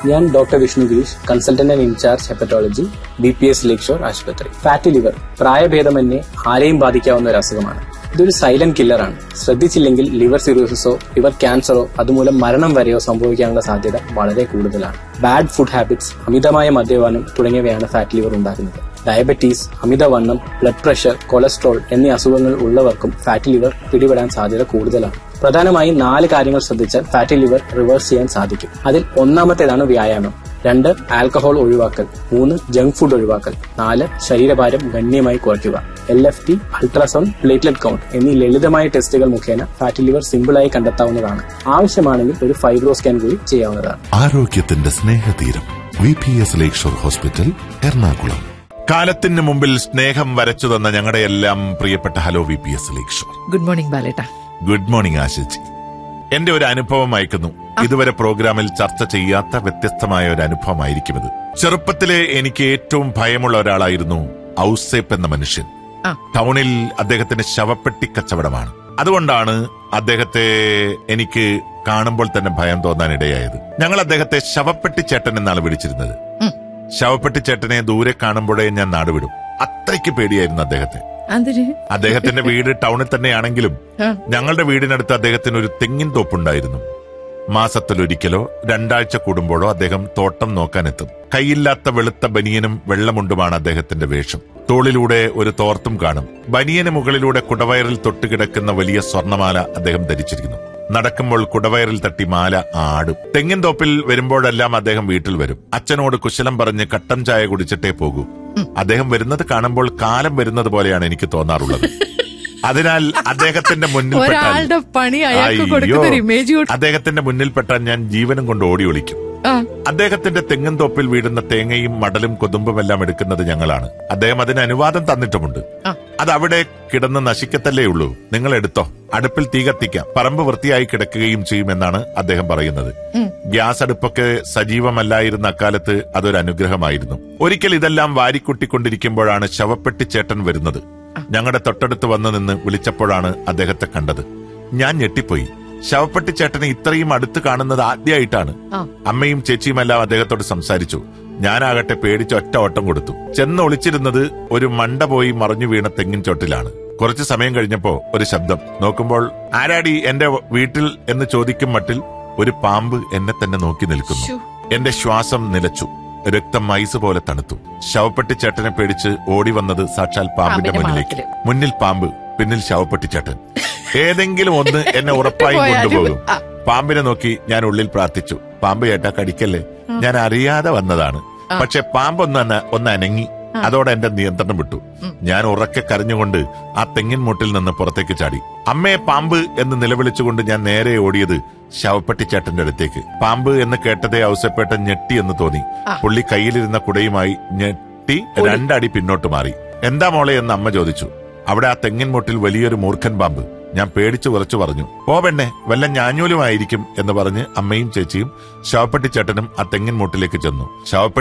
ഞാൻ doctor Vishnu Girish consultant and in charge hepatology V P S Lakeshore ആശുപത്രി fatty liver പ്രായഭേദമന്യേ ആരെയും ബാധിക്കാവുന്ന ഒരു അസുഖമാണ് ഇതൊരു സൈലന്റ് കില്ലറാണ് ശ്രദ്ധിച്ചില്ലെങ്കിൽ ലിവർ സിറോസിസോ ലിവർ ക്യാൻസറോ അതുമൂലം മരണം വരെയോ സംഭവിക്കാനുള്ള സാധ്യത വളരെ കൂടുതലാണ് ബാഡ് ഫുഡ് ഹാബിറ്റ്സ് അമിതമായ മദ്യപാനം തുടങ്ങിയവയാണ് ഫാറ്റ് ലിവർ ഉണ്ടാക്കുന്നത് ഡയബറ്റീസ് അമിതവണ്ണം ബ്ലഡ് പ്രഷർ കൊളസ്ട്രോൾ എന്നീ അസുഖങ്ങൾ ഉള്ളവർക്കും ഫാറ്റി ലിവർ പിടിപെടാൻ സാധ്യത കൂടുതലാണ് പ്രധാനമായും നാല് കാര്യങ്ങൾ ശ്രദ്ധിച്ചാൽ ഫാറ്റി ലിവർ റിവേഴ്സ് ചെയ്യാൻ സാധിക്കും അതിൽ ഒന്നാമത്തേതാണ് വ്യായാമം രണ്ട് ആൽക്കഹോൾ ഒഴിവാക്കൽ മൂന്ന് ജങ്ക് ഫുഡ് ഒഴിവാക്കൽ നാല് ശരീരഭാരം ഗണ്യമായി കുറയ്ക്കുക L F T ultrasound platelet count എന്നീ ലളിതമായ ടെസ്റ്റുകൾ മുഖേന ഫാറ്റി ലിവർ സിമ്പിളായി കണ്ടെത്താവുന്നതാണ് ആവശ്യമാണെങ്കിൽ ഒരു ഫൈബ്രോ സ്കാൻ കൂടി ചെയ്യാവുന്നതാണ് ആരോഗ്യത്തിന്റെ സ്നേഹതീരം V P S Lakeshore hospital Ernakulam കാലത്തിന് മുമ്പിൽ സ്നേഹം വരച്ചു തന്ന ഞങ്ങളുടെ എല്ലാം പ്രിയപ്പെട്ട hello V P S Lakeshore good morning ബാലേട്ട ഗുഡ് മോർണിംഗ് ആശിജി എന്റെ ഒരു അനുഭവം അയക്കുന്നു ഇതുവരെ പ്രോഗ്രാമിൽ ചർച്ച ചെയ്യാത്ത വ്യത്യസ്തമായ ഒരു അനുഭവമായിരിക്കും ഇത് ചെറുപ്പത്തിലെ എനിക്ക് ഏറ്റവും ഭയമുള്ള ഒരാളായിരുന്നു ഔസേപ്പ് എന്ന മനുഷ്യൻ ആ. ടൗണിൽ അദ്ദേഹത്തിന്റെ ശവപ്പെട്ടി കച്ചവടമാണ് അതുകൊണ്ടാണ് അദ്ദേഹത്തെ എനിക്ക് കാണുമ്പോൾ തന്നെ ഭയം തോന്നാൻ ഇടയായത് ഞങ്ങൾ അദ്ദേഹത്തെ ശവപ്പെട്ടി ചേട്ടൻ എന്നാണ് വിളിച്ചിരുന്നത് ഉം. ശവപ്പെട്ടി ചേട്ടനെ ദൂരെ കാണുമ്പോഴേ ഞാൻ നാടുവിടും അത്രയ്ക്ക് പേടിയായിരുന്നു അദ്ദേഹത്തെ അതിന് അദ്ദേഹത്തിന്റെ വീട് ടൗണിൽ തന്നെയാണെങ്കിലും ആ. ഞങ്ങളുടെ വീടിനടുത്ത് അദ്ദേഹത്തിന് ഒരു തെങ്ങിൻ തോപ്പുണ്ടായിരുന്നു മാസത്തിലൊരിക്കലോ രണ്ടാഴ്ച കൂടുമ്പോഴോ അദ്ദേഹം തോട്ടം നോക്കാനെത്തും കൈയില്ലാത്ത വെളുത്ത ബനിയനും വെള്ളമുണ്ടുമാണ് അദ്ദേഹത്തിന്റെ വേഷം തോളിലൂടെ ഒരു തോർത്തും കാണും ബനിയന് മുകളിലൂടെ കുടവയറിൽ തൊട്ടുകിടക്കുന്ന വലിയ സ്വർണമാല അദ്ദേഹം ധരിച്ചിരിക്കുന്നു നടക്കുമ്പോൾ കുടവയറിൽ തട്ടി മാല ആടും തെങ്ങിൻ തോപ്പിൽ വരുമ്പോഴെല്ലാം അദ്ദേഹം വീട്ടിൽ വരും അച്ഛനോട് കുശലം പറഞ്ഞ് കട്ടൻ ചായ കുടിച്ചിട്ടേ പോകൂ അദ്ദേഹം വരുന്നത് കാണുമ്പോൾ കാലം വരുന്നത് പോലെയാണ് എനിക്ക് തോന്നാറുള്ളത് അതിനാൽ അദ്ദേഹത്തിന്റെ മുന്നിൽ പെട്ടാൽ- ഒരാളുടെ പണി അയാൾക്ക് അയ്യോ. കൊടുക്കുന്ന ഒരു ഇമേജ് കൂടി- അദ്ദേഹത്തിന്റെ മുന്നിൽ പെട്ടാൽ ഞാൻ ജീവനും കൊണ്ട് ഓടി ഒളിക്കും ആ, അദ്ദേഹത്തിന്റെ തെങ്ങൻ തോപ്പിൽ വീടുന്ന തേങ്ങയും മടലും കൊതുമ്പും എല്ലാം എടുക്കുന്നത് ഞങ്ങളാണ് അദ്ദേഹം അതിന് അനുവാദം തന്നിട്ടുമുണ്ട് ആ. അത് അവിടെ കിടന്ന് നശിക്കത്തല്ലേ ഉള്ളൂ നിങ്ങൾ എടുത്തോ അടുപ്പിൽ തീ കത്തിക്കാം പറമ്പ് വൃത്തിയായി കിടക്കുകയും ചെയ്യുമെന്നാണ് അദ്ദേഹം പറയുന്നത് ഉം. ഗ്യാസ് അടുപ്പൊക്കെ സജീവമല്ലായിരുന്ന അക്കാലത്ത് അതൊരു അനുഗ്രഹമായിരുന്നു ഒരിക്കൽ ഇതെല്ലാം വാരിക്കുട്ടിക്കൊണ്ടിരിക്കുമ്പോഴാണ് ശവപ്പെട്ടി ചേട്ടൻ വരുന്നത് ഞങ്ങളുടെ തൊട്ടടുത്ത് വന്നു നിന്ന് വിളിച്ചപ്പോഴാണ് അദ്ദേഹത്തെ കണ്ടത് ഞാൻ ഞെട്ടിപ്പോയി ശവപ്പെട്ടി ചേട്ടനെ ഇത്രയും അടുത്ത് കാണുന്നത് ആദ്യമായിട്ടാണ് ആ. അമ്മയും ചേച്ചിയുമെല്ലാം അദ്ദേഹത്തോട് സംസാരിച്ചു ഞാനാകട്ടെ പേടിച്ച് ഒറ്റ ഓട്ടം കൊടുത്തു ചെന്ന് ഒളിച്ചിരുന്നത് ഒരു മണ്ട പോയി മറിഞ്ഞു വീണ തെങ്ങിൻ ചോട്ടിലാണ് കുറച്ചു സമയം കഴിഞ്ഞപ്പോ ഒരു ശബ്ദം നോക്കുമ്പോൾ ആരാടി എന്റെ വീട്ടിൽ എന്ന് ചോദിക്കും മട്ടിൽ ഒരു പാമ്പ് എന്നെ തന്നെ നോക്കി നിൽക്കുന്നു ശ്ശോ. എന്റെ ശ്വാസം നിലച്ചു രക്തം മൈസ് പോലെ തണുത്തു ശവപ്പെട്ടി ചേട്ടനെ പേടിച്ച് ഓടി വന്നത് സാക്ഷാൽ പാമ്പിന്റെ പാമ്പിന്റെ മുന്നിലേക്ക് മണത്തില്. മുന്നിൽ പാമ്പ് പിന്നിൽ ശവപ്പെട്ടി ചേട്ടൻ ഏതെങ്കിലും ഒന്ന് എന്നെ ഉറപ്പായും പോയാലും, കൊണ്ടുപോകും ആ. പാമ്പിനെ നോക്കി ഞാൻ ഉള്ളിൽ പ്രാർത്ഥിച്ചു പാമ്പ് ചേട്ടാ കടിക്കല്ലേ ഞാൻ അറിയാതെ വന്നതാണ് പക്ഷെ പാമ്പൊന്ന് അന- ഒന്ന് അനങ്ങി അതോടെ എന്റെ നിയന്ത്രണം വിട്ടു ഞാൻ ഉറക്കെ കരഞ്ഞുകൊണ്ട് ആ തെങ്ങിൻ മുട്ടിൽ നിന്ന് പുറത്തേക്ക് ചാടി അമ്മയെ പാമ്പ് എന്ന് നിലവിളിച്ചുകൊണ്ട് ഞാൻ നേരെ ഓടിയത് ശവപ്പെട്ടി ചേട്ടന്റെ അടുത്തേക്ക് പാമ്പ് എന്ന് കേട്ടതേ ഔസപ്പേട്ടൻ ഞെട്ടി എന്ന് തോന്നി ആ. പുള്ളി കയ്യിലിരുന്ന കുടയുമായി ഞെട്ടി രണ്ടടി പിന്നോട്ട് മാറി എന്താ മോളെ എന്ന് അമ്മ ചോദിച്ചു അവിടെ ആ തെങ്ങിൻ മുട്ടിൽ വലിയൊരു മൂർഖൻ പാമ്പ് ഞാൻ പേടിച്ചു കുറച്ചു പറഞ്ഞു ഓ പെണ്ണെ വല്ല ഞാഞ്ഞൂലുമായിരിക്കും എന്ന് പറഞ്ഞ് അമ്മയും ചേച്ചിയും ശവപ്പെട്ടി ചേട്ടനും ആ തെങ്ങിൻ മുട്ടിലേക്ക് ചെന്നു ശവപ്പെട്ടി